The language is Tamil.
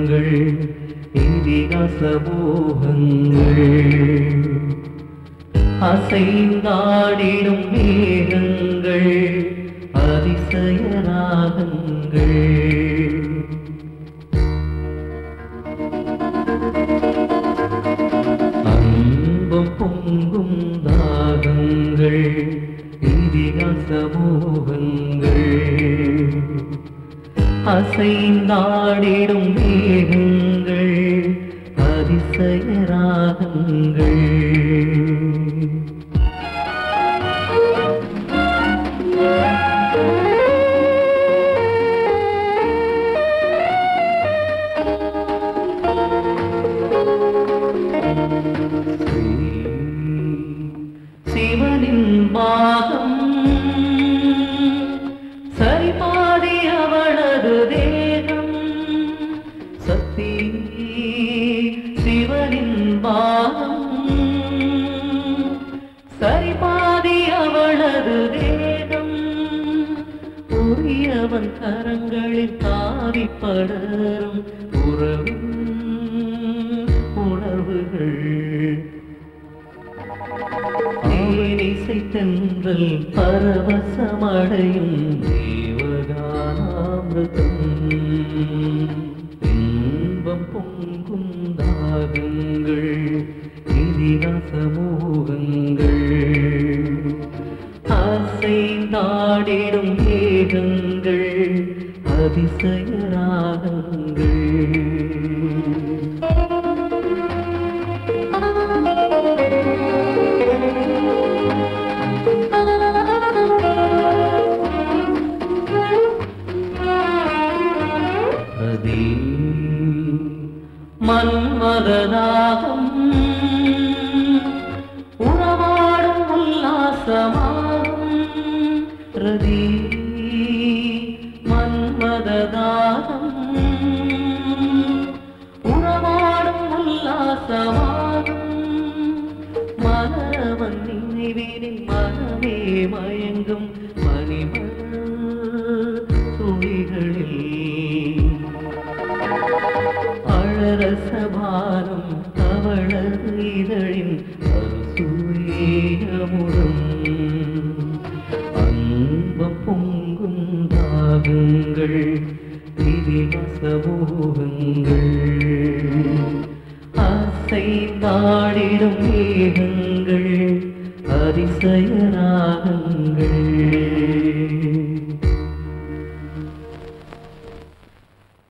தாகங்கள் இதிகாச மோகங்கள் அசைந்தாடிடும் மேகங்கள் அதிசய ராகங்கள் அன்பும் பொங்கும் தாகங்கள் இதிகாச மோகங்கள் அசைந்தாடிடும் மேகங்கள் அதிசய ராகங்கள் சிவனின் பாகம் சரிபாதி அவளது தேகம் சக்தி சிவனின் பாகம் சரிபாதி அவளது தேகம் உரியவன் கரங்களில் தாவி படரும் உறவும் உணர்வுகள் தேனிசை தென்றல் பரவசமடையும் தேவகானாமிருதம் இன்பம் பொங்கும் தாகங்கள் இதிகாச மோகங்கள் அசைந்தாடிடும் மேகங்கள் அதிசய ராகங்கள் அதே மன்மததாகம் உறவாடும் உல்லாசமாகும் ரதி மன்மததாகம் உறவாடும் உல்லாசமாகும் மலரவன் நினைவினில் மனமே மயங்கும் மணிமலர் துளிகளில் அழரசபாரம் தவளது இதழின் அருசூயமுடும் அன்பம் பொங்கும் தாகங்கள் இதிவசமோகங்கள் அசைந்தாடிடும் மேகங்கள் அதிசய ராகங்கள்